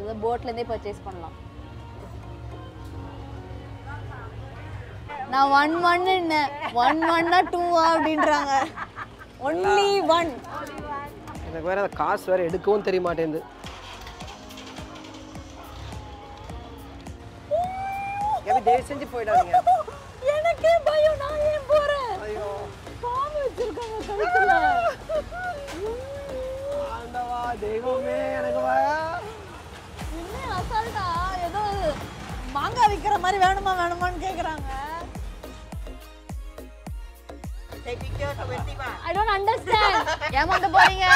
அதாவது போட்லேருந்தே பர்ச்சேஸ் பண்ணலாம் நான் ஒன் ஒன்னு ஒன் ஒன்னா டூவா அப்படின்றாங்க ஒன்லி ஒன் எனக்கு வேற காசு வேற எடுக்கவும் தெரிய மாட்டேங்குது எப்படி தயவு செஞ்சு போயிடாதீங்க எனக்கே பயம் நான் ஏன் போறேன் பாம்பு வச்சிருக்காங்க கழுத்துல ஆண்டவா தெய்வமே எனக்கு வா- என்ன அசால்ட்டா ஏதோ மாங்காய் விக்கிற மாதிரி வேணுமா வேணுமான்னு கேக்குறாங்க ஐ டோன்ட் அண்டர்ஸ்டாண்ட் ஏமாத்த போறீங்க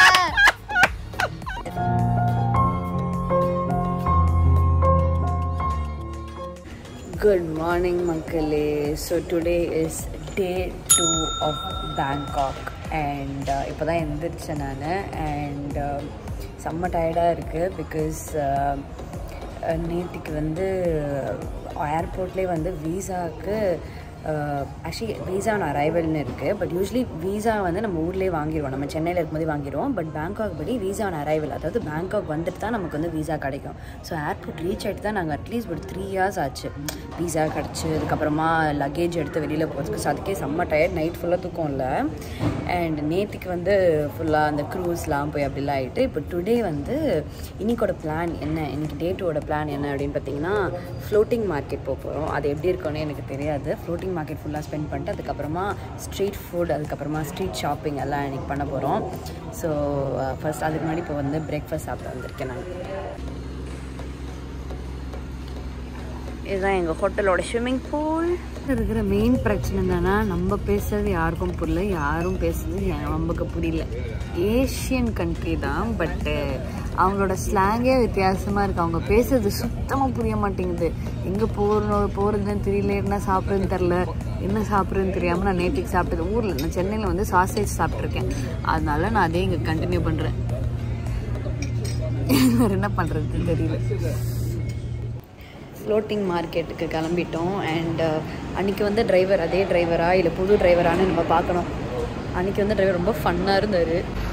Good morning, மக்களே so today is day two of Bangkok and இப்போ தான் எந்திரிச்சேன் நான் அண்ட் செம்ம டயர்டாக இருக்குது பிகாஸ் நேற்றுக்கு வந்து ஏர்போர்ட்லேயே வந்து வீசாவுக்கு ஆக்சுவலி வீசா ஆன் அரைவல்னு இருக்குது பட் யூஸ்வலி வீசா வந்து நம்ம ஊர்லேயே வாங்கிடுவோம் நம்ம சென்னையில் இருக்கும்போது வாங்கிடுவோம் பட் பேங்காக் படி வீசா ஆன் அரைவல் அதாவது பேங்காக் வந்துட்டு தான் நமக்கு வந்து வீசா கிடைக்கும் ஸோ ஏர்போர்ட் ரீச் ஆகிட்டு தான் நாங்கள் அட்லீஸ்ட் ஒரு த்ரீ இயர்ஸ் ஆச்சு வீசா கிடச்சி அதுக்கப்புறமா லக்கேஜ் எடுத்து வெளியில் போகிறதுக்கு ஸோ அதுக்கே செம்ம டயர்ட் நைட் ஃபுல்லாக தூக்கம் இல்லை அண்ட் நேற்றுக்கு வந்து ஃபுல்லாக அந்த க்ரூஸ்லாம் போய் அப்படிலாம் ஆகிட்டு இப்போ டுடே வந்து இன்னைக்கோட பிளான் என்ன இன்னைக்கு டே டூவோட பிளான் என்ன அப்படின்னு பார்த்தீங்கன்னா ஃப்ளோட்டிங் மார்க்கெட் போக போகிறோம் அது எப்படி இருக்கும்னு எனக்கு தெரியாது ஃப்ளோட்டிங் மார்க்கெட் ஃபுல்லாக ஸ்பெண்ட் பண்ணிட்டு அதுக்கப்புறமா ஸ்ட்ரீட் ஃபுட் அதுக்கப்புறமா ஸ்ட்ரீட் ஷாப்பிங் எல்லாம் இன்னைக்கு பண்ண போகிறோம் ஸோ ஃபர்ஸ்ட் அதுக்கு முன்னாடி இப்போ வந்து பிரேக்ஃபாஸ்ட் சாப்பிட வந்திருக்கேன் நான் இதுதான் எங்கள் ஹோட்டலோட ஸ்விம்மிங் பூல் இருக்கிற மெயின் பிரச்சனை என்னன்னா நம்ம பேசுறது யாருக்கும் புரியல யாரும் பேசுறது என் நமக்கு புரியல ஏஷியன் கண்ட்ரி தான் பட்டு அவங்களோட ஸ்லாங்கே வித்தியாசமாக இருக்குது அவங்க பேசுறது சுத்தமாக புரிய மாட்டேங்குது எங்கே போகிறோம் போகிறதுன்னு தெரியல என்ன சாப்பிட்றதுன்னு தெரில என்ன சாப்பிட்றதுன்னு தெரியாமல் நான் நேற்றுக்கு சாப்பிட்டது ஊரில் நான் சென்னையில் வந்து சாசேஜ் சாப்பிட்ருக்கேன் அதனால நான் அதே இங்கே கண்டினியூ பண்ணுறேன் வேறு என்ன பண்ணுறதுன்னு தெரியல ஃப்ளோட்டிங் மார்க்கெட்டுக்கு கிளம்பிட்டோம் அண்ட் அன்றைக்கி வந்து டிரைவர் அதே டிரைவரா இல்லை புது டிரைவரான்னு நம்ம பார்க்கணும் அன்றைக்கி வந்து டிரைவர் ரொம்ப ஃபன்னாக இருந்தார்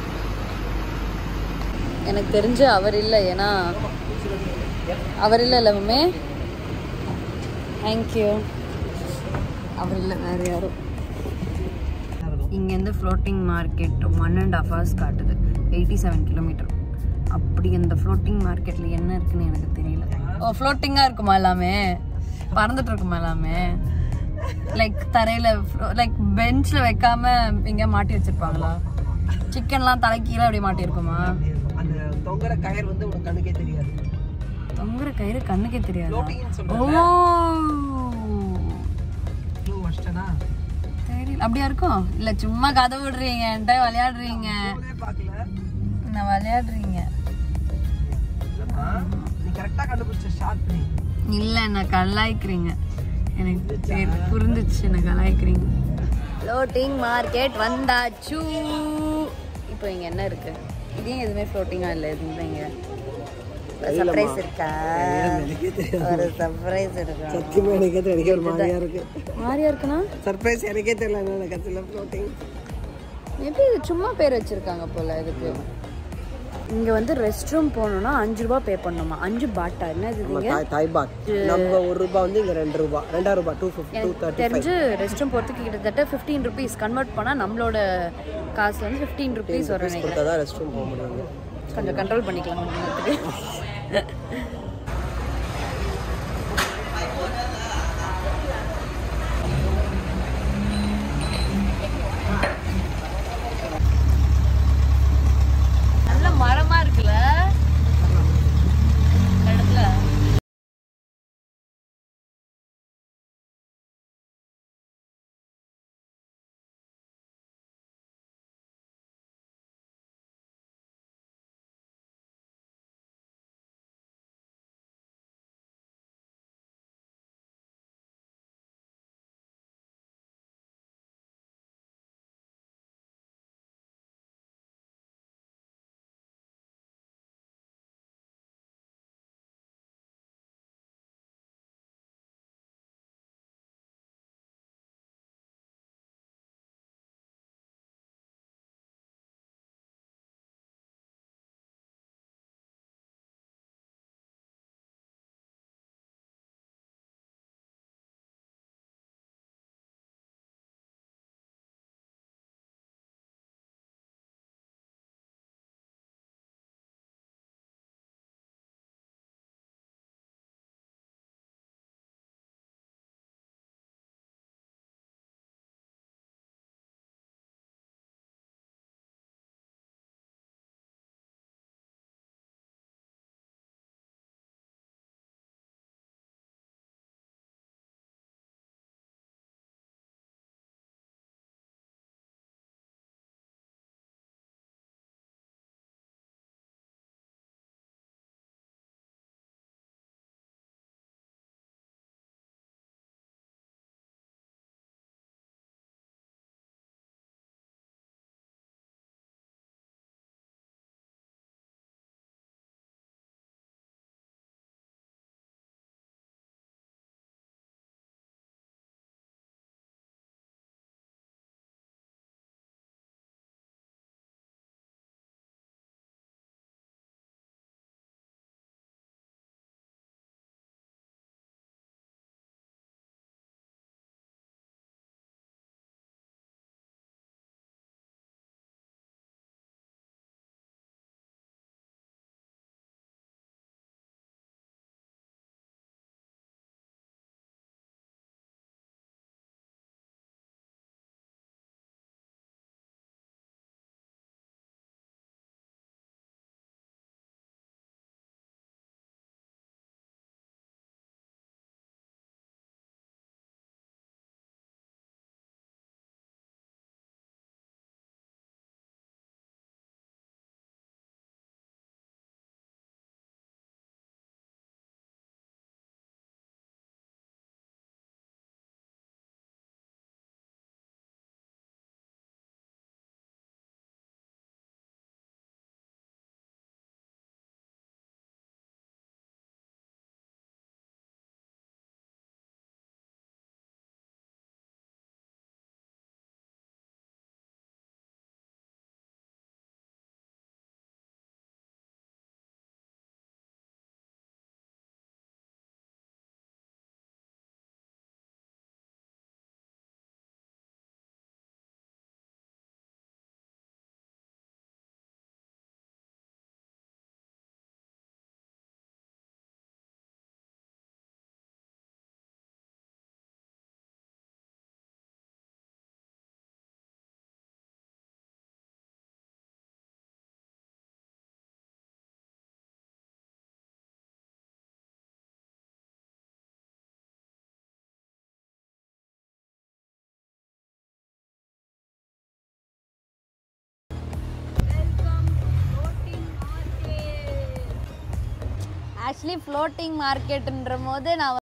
எனக்கு தெரிஞ்சு அவர் இல்லை ஏன்னா அவர் இல்லை எல்லாமே தேங்க்யூ அவர் இல்லை வேறு யாரும் இங்கேருந்து floating market one and half hours காட்டுது எயிட்டி செவன் கிலோமீட்டர் அப்படி அந்த ஃப்ளோட்டிங் மார்க்கெட்டில் என்ன இருக்குன்னு எனக்கு தெரியல ஓ ஃப்ளோட்டிங்காக இருக்குமா எல்லாமே பறந்துட்டு இருக்குமா எல்லாமே லைக் தரையில் லைக் பெஞ்சில் வைக்காம இங்கே மாட்டி வச்சிருப்பாங்களா சிக்கன்லாம் தலை கீழே அப்படி மாட்டியிருக்குமா அந்த தொங்குற கயர் வந்து உனக்கு கண்ணுக்கே தெரியாது தொங்குற கயிறு கண்ணுக்கே தெரியாது Floating-ன்னு ஓ க்ளூ வச்சிட்டனா தெரியல அப்படியா இருக்கும் இல்லை சும்மா கதை விடுறீங்க என்கிட்ட விளையாடுறீங்க பார்க்கல நான் விளையாடுறீங்க இல்லம்மா, நீ கரெக்டா கண்டுபிடிச்ச ஷார்ட் பண்ணி இல்லை நான் கலாய்க்கிறீங்க எனக்கு தெரி- புரிஞ்சிச்சு நான் கலாய்க்கிறீங்க ஃப்ளோட்டிங் மார்க்கெட் வந்தாச்சு இப்போ இங்கே என்ன இருக்கு இதையும் எதுவுமே ஃப்ளோட்டிங்காக இல்லை எதுவுமே இங்கே சர்ப்ரைஸ் இருக்கா ஒரு சர்ப்ரைஸ் இருக்கா சத்தியமா எனக்கே தெரியல எனக்கே ஒரு மாதிரியா இருக்கு மாதிரியா இருக்குன்னா சர்ப்ரைஸ் எனக்கே தெரியல என்ன கத்துல ஃப்ளோட்டிங் மேபி இது சும்மா பேர் வச்சிருக்காங்க போல இதுக்கு இங்கே வந்து ரெஸ்ட் ரூம் போகணுன்னா அஞ்சு ரூபா பே பண்ணணுமா அஞ்சு பாட்டா என்ன இது நீங்க தாய் பாத் நம்ம ஒரு ரூபாய் வந்து இங்க ரெண்டு ரூபாய் ரெண்டாயிரம் ரூபாய் டூ ஃபிஃப்டி டூ தேர்ட்டி தெரிஞ்சு ரெஸ்ட் ரூம் போகிறதுக்கு கிட்டத்தட்ட ஃபிஃப்டீன் ருபீஸ் கன்வெர்ட் பண்ணால் நம்மளோட காசு வந்து ஃபிஃப்டீன் ருபீஸ் வரும் நினைக்கிறேன் கொடுத்தா தான் ரெஸ்ட் ரூம் போக முடியும் கொஞ்சம் கண்ட்ரோல் பண்ணிக்கலாம் கொஞ்ச நேரத்துக்கு ஆக்சுவலி ஃப்ளோட்டிங் மார்க்கெட்டுன்ற போது நான்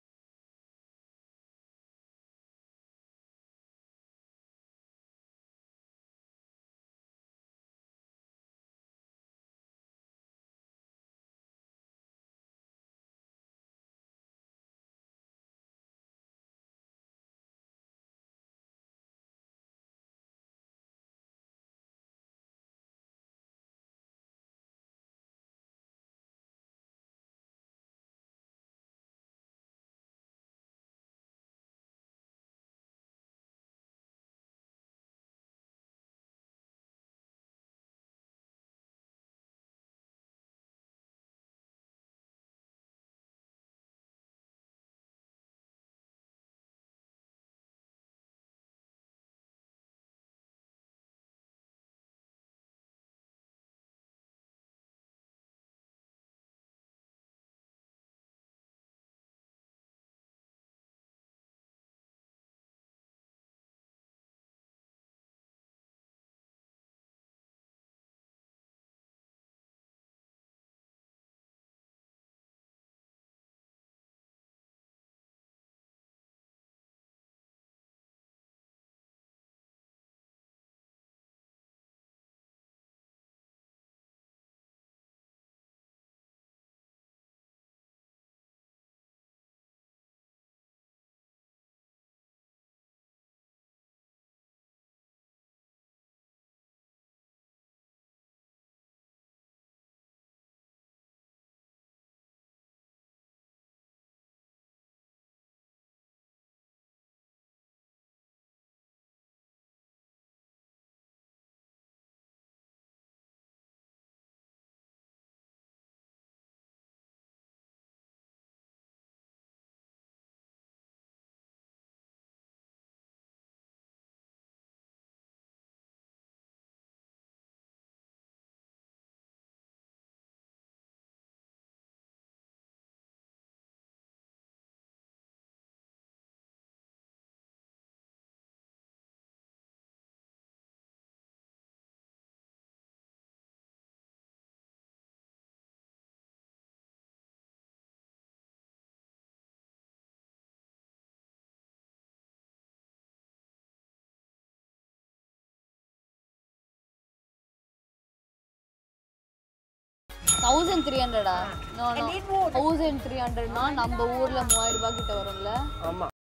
தௌசண்ட் த்ரீ ஹண்ட்ரடா தௌசண்ட் த்ரீ ஹண்ட்ரட்னா நம்ம ஊர்ல மூவாயிரம் ரூபாய் கிட்ட வரும்ல ஆமா